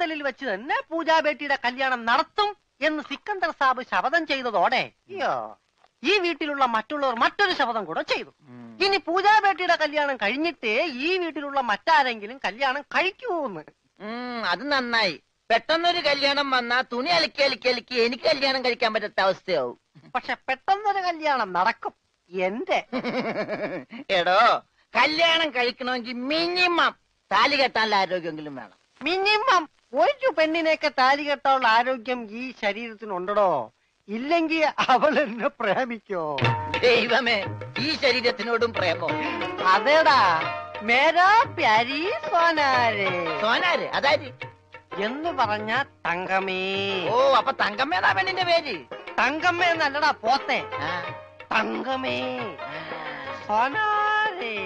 പന്തലിൽ വെച്ച് തന്നെ പൂജാബേട്ടിയുടെ കല്യാണം നടത്തും എന്ന് സിക്കന്ദർ സാബ് ശപഥം ചെയ്തതോടെ അയ്യോ ഈ വീട്ടിലുള്ള മറ്റുള്ളവർ മറ്റൊരു ശപഥം കൂടെ ചെയ്തു ഇനി പൂജാബേട്ടിയുടെ കല്യാണം കഴിഞ്ഞിട്ടേ ഈ വീട്ടിലുള്ള മറ്റാരെങ്കിലും കല്യാണം കഴിക്കൂന്ന് ഉം, അത് നന്നായി പെട്ടെന്നൊരു കല്യാണം വന്നാ തുണി അലക്കി അലക്കി അലക്കി എനിക്ക് കല്യാണം കഴിക്കാൻ പറ്റാത്ത അവസ്ഥയാവും പക്ഷെ പെട്ടെന്നൊരു കല്യാണം നടക്കും എന്റെ എടോ കല്യാണം കഴിക്കണമെങ്കിൽ മിനിമം താലി കെട്ടാനുള്ള ആരോഗ്യമെങ്കിലും വേണം മിനിമം ഒരു പെണ്ണിനെയൊക്കെ താലി കെട്ടാനുള്ള ആരോഗ്യം ഈ ശരീരത്തിനുണ്ടോ ഇല്ലെങ്കിൽ അവൾ എന്നെ പ്രേമിക്കോ ദൈവമേ ഈ ശരീരത്തിനോടും പ്രേമോ അതേടാ മേരാ പ്യാരി സോനാരെ സോനാര് അതായത് എന്ന് പറഞ്ഞ തങ്കമേ ഓ അപ്പൊ തങ്കമ്മേതാ പെണ്ണിന്റെ പേര് തങ്കമ്മ എന്നല്ലടാ പോത്തെ ആ, തങ്കമേ ആ. സോനാരെ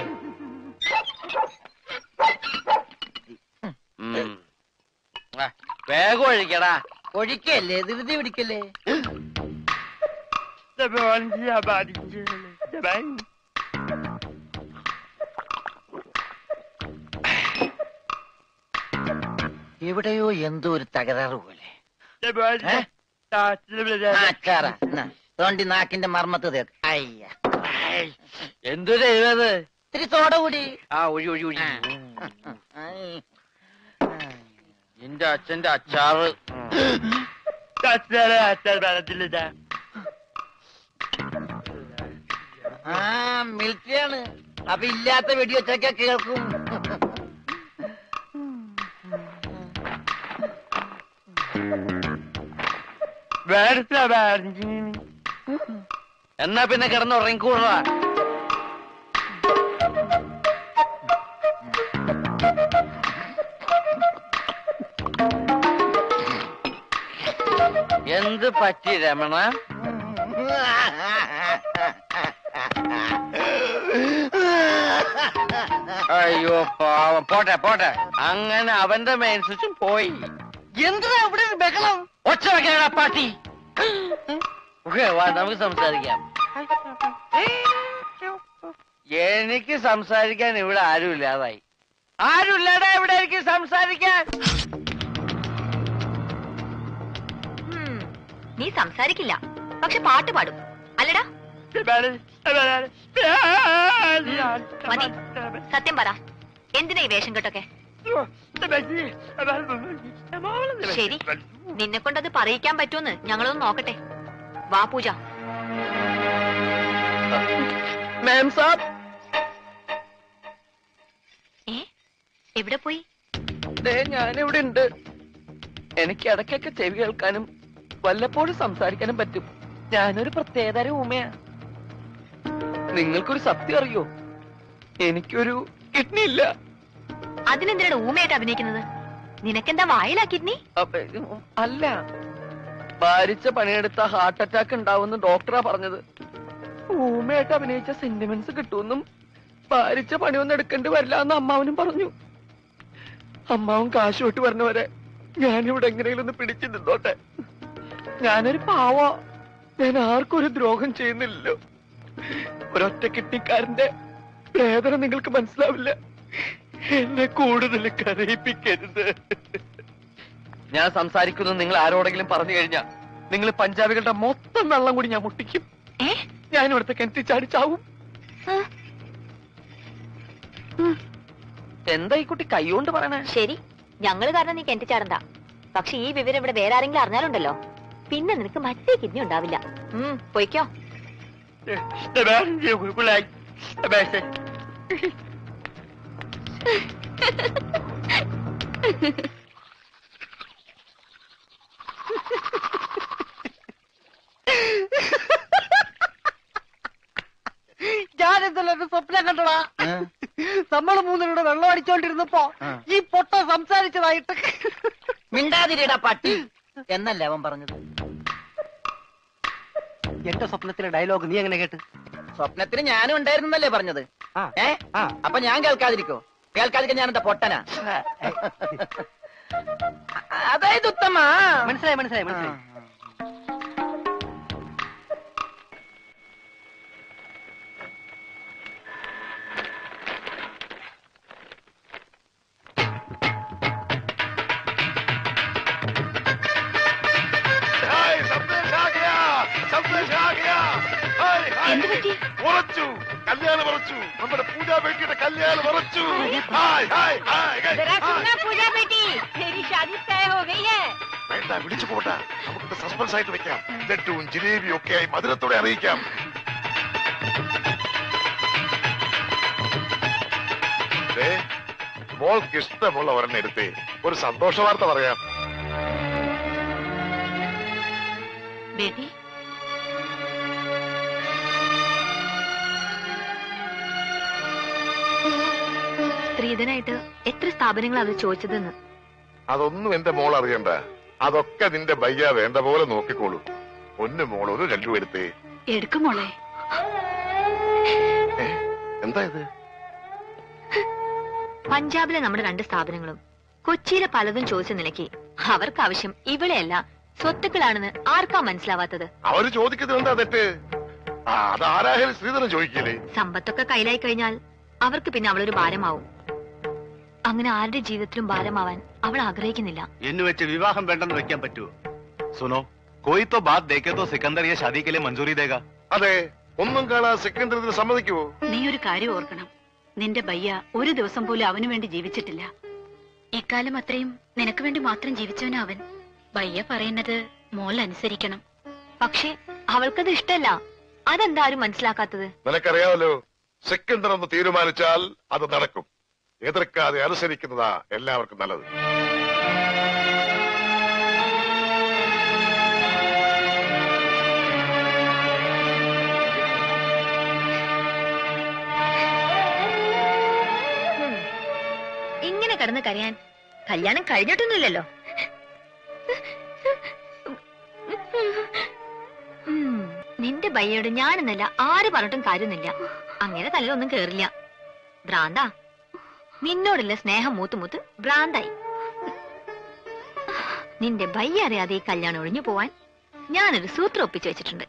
വേഗം ഒഴിക്കടാ ഒഴിക്കല്ലേ ധൃതി പിടിക്കല്ലേ എവിടെയോ എന്തോ ഒരു തകരാറ് പോലെ ഏ? ആ, അച്ചാറ എന്നാ, തോണ്ടി നാക്കിന്റെ മർമ്മത്ത് തേക്ക് അയ്യ എന്തൊരു എഴുതത് ഇത്തിരി സോഡ കൂടി ആ ഒഴി ഒഴി ഒഴി ആ. ഐ. എന്റെ അച്ഛന്റെ അച്ചാറ് ആ മിലിറ്ററിയാണ് അപ്പൊ ഇല്ലാത്ത വെടിവെച്ചൊക്കെ കേൾക്കും എന്നാ പിന്നെ കിടന്ന് ഉറങ്ങിക്കൂടാ എന്ത് പറ്റി രമണ അയ്യോ പാവം പോട്ടെ പോട്ടെ അങ്ങനെ അവന്റെ മെയിൻ സ്വിച്ചും പോയി എന്താ ഇവിടെ ഒരു ബഹളം ഒച്ച വെക്കണ പാട്ടി ഓക്കെ വാ നമുക്ക് സംസാരിക്കാം എനിക്ക് സംസാരിക്കാൻ ഇവിടെ ആരുമില്ലാതായി ആരുമില്ലാതെ ഇവിടെ എനിക്ക് സംസാരിക്കാൻ ഉം, നീ സംസാരിക്കില്ല പക്ഷെ പാട്ട് പാടും അല്ലടാ മതി സത്യം പറ എന്തിനാ ഈ വേഷം കെട്ടൊക്കെ ശരി നിന്നെ കൊണ്ടത് പറയിക്കാൻ പറ്റുമെന്ന് ഞങ്ങളൊന്ന് നോക്കട്ടെ വാ പൂജ മാം സാബ് ഏ എവിടെ പോയി ദേ ഞാനിവിടെ ഉണ്ട് എനിക്ക് ഇടയ്ക്കൊക്കെ ചെവി കേൾക്കാനും വല്ലപ്പോഴും സംസാരിക്കാനും പറ്റും ഞാനൊരു പ്രത്യേകതര ഊമയാ നിങ്ങൾക്കൊരു സത്യം അറിയോ എനിക്കൊരു കിഡ്നി ഇല്ല അതിനെന്തിനാണ് ഊമയായിട്ട് അഭിനയിക്കുന്നത് നിനക്കെന്താ വായിലാ കിഡ്നി അപ്പ- അല്ല ഭാരിച്ച പണിയെടുത്ത ഹാർട്ട് അറ്റാക്ക് ഉണ്ടാവുമെന്ന് ഡോക്ടറാ പറഞ്ഞത് ഊമയായിട്ട് അഭിനയിച്ച സെന്റിമെന്റ്സ് കിട്ടുമെന്നും ഭാരിച്ച പണിയൊന്നും എടുക്കേണ്ടി വരില്ല എന്ന് അമ്മാവനും പറഞ്ഞു അമ്മാവൻ കാശ് വിട്ട് പറഞ്ഞവരെ ഞാനിവിടെ എങ്ങനെയെങ്കിലും ഒന്ന് പിടിച്ചു നിന്നോട്ടെ ഞാനൊരു പാവ ഞാൻ ആർക്കും ഒരു ദ്രോഹം ചെയ്യുന്നില്ലല്ലോ ഒരൊറ്റ കിട്ടിക്കാരന്റെ വേദന നിങ്ങൾക്ക് മനസ്സിലാവില്ല എന്നെ കൂടുതൽ കരയിപ്പിക്കരുത് ഞാൻ സംസാരിക്കുന്നു നിങ്ങൾ ആരോടെങ്കിലും പറഞ്ഞു കഴിഞ്ഞാ നിങ്ങൾ പഞ്ചാബികളുടെ മൊത്തം വെള്ളം കൂടി ഞാൻ മുട്ടിക്കും ഏ ഞാൻ ഇവിടുത്തെ കിണറ്റി ചാടി ചാവും ആ, എന്താ ഈ കുട്ടി കൈകൊണ്ട് പറയണേ ശരി ഞങ്ങള് കാരണം നീ കിണറ്റി ചാടണ്ട പക്ഷെ ഈ വിവരം ഇവിടെ വേറെ ആരെങ്കിലും അറിഞ്ഞാലുണ്ടല്ലോ പിന്നെ നിനക്ക് മറ്റേ കിഡ്നി ഉണ്ടാവില്ല ഉം പൊയ്ക്കോ ഞാൻ ഇന്നലെ ഒരു സ്വപ്നം കണ്ടടാ നമ്മള് മൂന്നിലൂടെ വെള്ളം അടിച്ചോണ്ടിരുന്നപ്പോ ആ. ഈ പൊട്ട സംസാരിച്ചതായിട്ട് മിണ്ടാതിരിടാ പട്ടി എന്നല്ലേ അവൻ പറഞ്ഞത് എന്റെ സ്വപ്നത്തിലെ ഡയലോഗ് നീ എങ്ങനെ കേട്ട് സ്വപ്നത്തിന് ഞാനും ഉണ്ടായിരുന്നല്ലേ പറഞ്ഞത് ആ. ഏ ആ. അപ്പൊ ഞാൻ കേൾക്കാതിരിക്കോ കേൾക്കാതിരിക്കാൻ ഞാൻ എന്താ പൊട്ടനാ അതായത് ഉത്തമ മനസ്സിലായി മനസ്സിലായി മനസ്സിലായി എന്ത് പറ്റി ഉറച്ചു കല്യാണം ഉറച്ചു നമ്മുടെ പൂജാ ബേട്ടിയുടെ കല്യാണം ഉറച്ചു hi, hi, hi, hi, hi. Pooja बेटी तेरी शादी तय हो गई है വേണ്ട വിളിച്ചു പോട്ടെ നമുക്കിത് സസ്പെൻസ് ആയിട്ട് വെക്കാം ലഡുവും ജിലേബിയും ഒക്കെ ആയി മധുരത്തോടെ അറിയിക്കാം ദേ, മോൾക്ക് ഇഷ്ടമുള്ള ഒരെണ്ണം എടുത്തേ ഒരു സന്തോഷ വാർത്ത പറയാം बेटी സ്ത്രീധനായിട്ട് എത്ര സ്ഥാപനങ്ങൾ അത് ചോദിച്ചതെന്ന് അതൊന്നും എന്റെ മോൾ അറിയണ്ട അതൊക്കെ നിന്റെ ബയ്യ വേണ്ട പോലെ നോക്കിക്കോളൂ ഒന്ന് മോൾ ഒരു രണ്ടു എടുത്തേ എടുക്കും മോളെ ഏ, എന്താ ഇത് പഞ്ചാബിലെ നമ്മുടെ രണ്ട് സ്ഥാപനങ്ങളും കൊച്ചിയിലെ പലതും ചോദിച്ച നിലയ്ക്ക് അവർക്ക് ആവശ്യം ഇവിടെയല്ല സ്വത്തുക്കളാണെന്ന് ആർക്കാ മനസ്സിലാവാത്തത് അവര് ചോദിക്കുന്നത് എന്താ തെറ്റ് ആ അത് ആരായാലും ശ്രീധരൻ ചോദിക്കില്ലേ സമ്പത്തൊക്കെ കയ്യിലായി കഴിഞ്ഞാൽ അവർക്ക് പിന്നെ അവളൊരു ഭാരമാവും അങ്ങനെ ആരുടെ ജീവിതത്തിലും ഭാരമാവാൻ അവൾ ആഗ്രഹിക്കുന്നില്ല എന്ന് വെച്ച് വിവാഹം വേണ്ടെന്ന് വെക്കാൻ പറ്റുമോ സുനോ कोई तो बात देखे तो सिकंदर ये शादी के लिए मंजूरी देगा അതെ ഒന്നും കാണാതെ സെക്കൻഡറി സമ്മതിക്കുവോ നീ ഒരു കാര്യം ഓർക്കണം നിന്റെ ബയ്യ ഒരു ദിവസം പോലും അവനു വേണ്ടി ജീവിച്ചിട്ടില്ല ഇക്കാലം അത്രയും നിനക്ക് വേണ്ടി മാത്രം ജീവിച്ചവനാ അവൻ ബയ്യ പറയുന്നത് മോൾ അനുസരിക്കണം പക്ഷേ അവൾക്കത് ഇഷ്ടല്ല അതെന്താരും മനസ്സിലാക്കാത്തത് നിനക്കറിയാമല്ലോ സെക്കൻഡർ എന്ന് തീരുമാനിച്ചാൽ അത് നടക്കും എതിർക്കാതെ അനുസരിക്കുന്നതാ എല്ലാവർക്കും നല്ലത് ഹും. ഇങ്ങനെ കിടന്ന് കരയാൻ കല്യാണം കഴിഞ്ഞിട്ടൊന്നുമില്ലല്ലോ ഉം. നിന്റെ ബയ്യോട് ഞാനെന്നല്ല ആര് പറഞ്ഞിട്ടും കാര്യമൊന്നുമില്ല അങ്ങനെ തലയിലൊന്നും കേറില്ല ഭ്രാന്താ നിന്നോടുള്ള സ്നേഹം മൂത്ത് മൂത്ത് ഭ്രാന്തായി നിന്റെ ബയ്യ അറിയാതെ ഈ കല്യാണം ഒഴിഞ്ഞു പോവാൻ ഞാനൊരു സൂത്രം ഒപ്പിച്ചു വെച്ചിട്ടുണ്ട്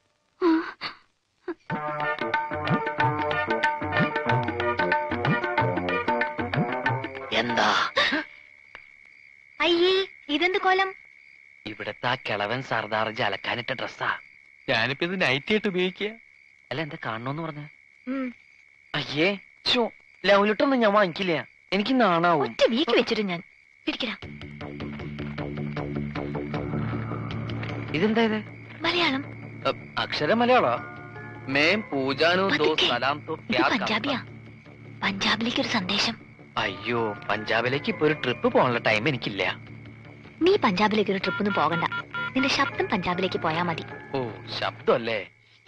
എന്താ അയ്യേ ഇതെന്ത് കോലം ഇവിടത്തെ ആ കിളവൻ സർദാർജി അലക്കാനിട്ട ഡ്രസ്സാ ഞാനിപ്പോ ഇത് നൈറ്റ് ആയിട്ട് ഉപയോഗിക്കുക അല്ല എന്താ കാണണോന്ന് പറഞ്ഞ ഉം. അയ്യേ ചോ ലൗലിട്ടൊന്നും ഞാൻ വാങ്ങിക്കില്ല എനിക്ക് നാണാവും ഒറ്റ വീക്ക് വെച്ചിട്ട് ഞാൻ പിടിക്കടാ ഇതെന്താ ഇത് മലയാളം അ, അക്ഷരം മലയാളോ മേം പൂജാനു ദോ പതുക്കെ. സലാം തോ ഇത് ക്യാ പഞ്ചാബിയാ പഞ്ചാബിലേക്ക് ഒരു സന്ദേശം അയ്യോ പഞ്ചാബിലേക്ക് ഇപ്പൊ ഒരു ട്രിപ്പ് പോകാനുള്ള ടൈം എനിക്കില്ല നീ പഞ്ചാബിലേക്ക് ഒരു ട്രിപ്പ് ഒന്നും പോകണ്ട നിന്റെ ശബ്ദം പഞ്ചാബിലേക്ക് പോയാ മതി ഓ ശബ്ദമല്ലേ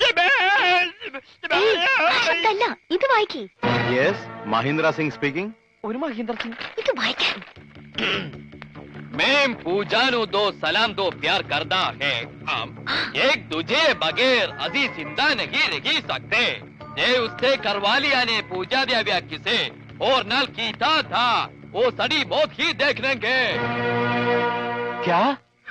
ഏയ്, ആ ശബ്ദമല്ല ഇത് വായിക്കേ यस महिंद्रा सिंह स्पीकिंग ഒരു മഹീന്ദ്ര സിംഗ് ഇത് വായിക്കാൻ मैं पूजानु दो सलाम दो प्यार करता है हम एक दूजे बगैर अजी जिंदा नहीं रह सकते ये उससे करवा लिया ने पूजा दिया व्या किसे और नल कीता था वो सड़ी मौत ही देख लेंगे क्या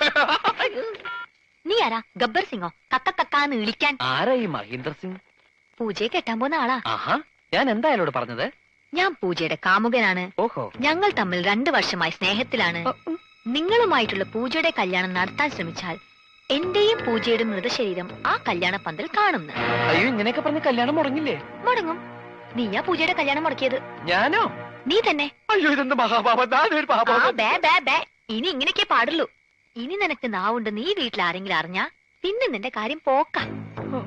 നീ ആരാ ഗബ്ബർ സിംഗോ കക്ക കക്കാന്ന് വിളിക്കാൻ ആരാ ഈ മഹീന്ദ്ര സിംഗ് പൂജയെ കെട്ടാൻ പോകുന്ന ആളാ ആഹാ ഞാൻ എന്താ അയാളോട് പറഞ്ഞത് ഞാൻ പൂജയുടെ കാമുകനാണ് ഓഹോ ഞങ്ങൾ തമ്മിൽ രണ്ടു വർഷമായി സ്നേഹത്തിലാണ് നിങ്ങളുമായിട്ടുള്ള പൂജയുടെ കല്യാണം നടത്താൻ ശ്രമിച്ചാൽ എന്റെയും പൂജയുടെ മൃതശരീരം ആ കല്യാണ പന്തൽ കാണുന്നു അയ്യോ ഇങ്ങനെയൊക്കെ പറഞ്ഞ് കല്യാണം മുടങ്ങില്ലേ മുടങ്ങും നീയാ പൂജയുടെ കല്യാണം മുടക്കിയത് ഞാനോ നീ തന്നെ അയ്യോ ഇതെന്ത് മഹാപാപം ഞാനൊരു ആ പാപം ബേ ബേ ബേ ഇനി ഇങ്ങനെയൊക്കെ പാടുള്ളൂ ഇനി നിനക്ക് നാവുണ്ട് നീ വീട്ടിൽ ആരെങ്കിലും അറിഞ്ഞാ പിന്നെ നിന്റെ കാര്യം പോക്ക